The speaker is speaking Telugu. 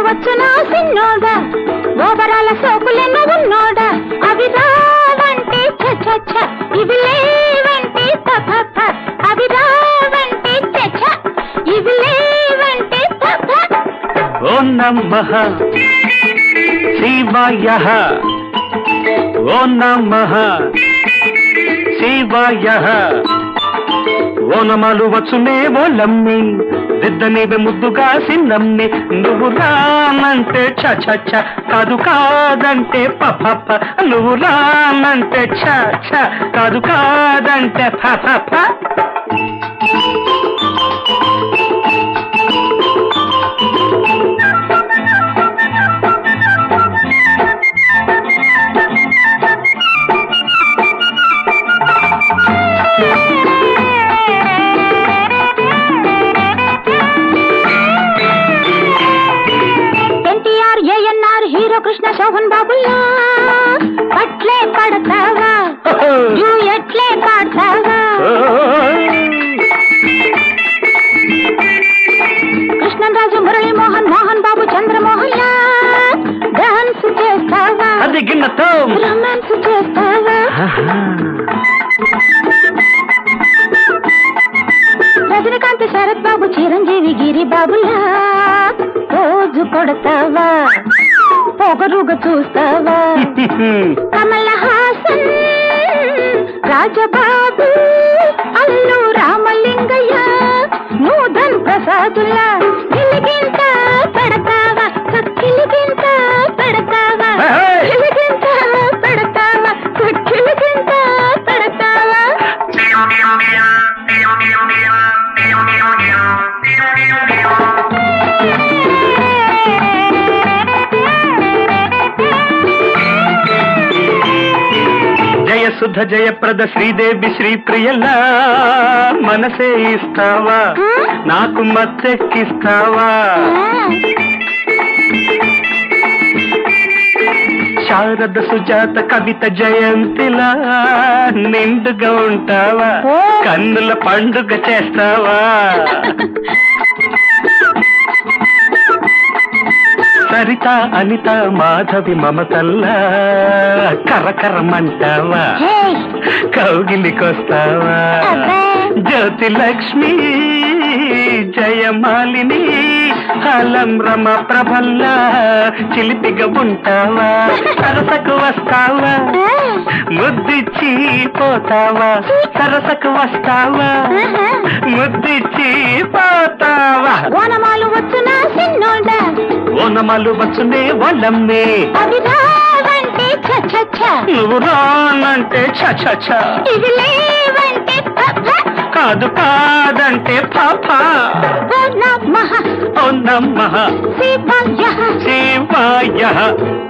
వచ్చునా సిన్నోడా ఓబరాల సోకులెన్నో ఉన్నోడా అవి రావంటే ఛ ఛ ఛ ఇవి లేవంటే ప ప ప అవి రావంటే ఛ ఛ ఇవి లేవంటే ప ప ఓ నమ శివాయ ఓ నమ శివాయ ఓనమాలు వచ్చునే ఓలమ్మి దిద్దనివి ముద్దుగా సిన్నమ్మి నువ్వు రానంటే చ చ చ కాదు కాదంటే ప ప ప నువ్వు రానంటే చ చ కాదు కాదంటే ఫ ఫ ఫ ఎన్టీఆర్ ఏఎన్ఆర్ హీరో కృష్ణ శోభన్ బాబుల్లా పట్లే పడతావా యూ ఎట్లే పాడతావా కృష్ణరాజు మురళీ మోహన్ మోహన్ బాబు చంద్రమోహన్ లా డాన్స్ చేస్తావా అది గిన్నతో రొమాన్స్ చేస్తావా రజనీకాంత్ శరత్ బాబు చిరంజీవి గిరి బాబులా రోజు కొడతావా పొగరుగా చూస్తావా కమల్ హాసన్ రాజబాబు అల్లు రామలింగయ్య నూతన్ ప్రసాదుల్లా కిలిగింత పెడతావా కిలిగింత పెడతావా Hey! కిలిగింత పెడతావా కిలిగింత పెడతావా జయసుధ జయప్రద శ్రీదేవి శ్రీప్రియలా మనసే ఇస్తావా నాకు మత్తెక్కిస్తావా శారద సుజాత కవిత జయంతిలా నిండుగా ఉంటావా ఓ. కన్నుల పండుగ చేస్తావా సరిత అనిత మాధవి మమతల్లా కరకరమంటావా హే కౌగిలికొస్తావా అబ్బే. జ్యోతి లక్ష్మి జయమాలిని హలం రమ ప్రభల్లా చిలిపిగా ఉంటావా సరసకు వస్తావా ముద్దిచ్చి పోతావా సరసకు వస్తావా ముద్దిచ్చి పోతావా ఓనమాలు వచ్చునా సిన్నోడా ఓనమాలు వచ్చునే వాళ్ళమ్మే అవి రావంటే ఛ ఛ ఛ నువ్వు రానంటే చ చ చ ఇవి లేవంటే ప ప కాదు కాదంటే పాప ఓ నమః ఓ నమ శివాయ శివాయ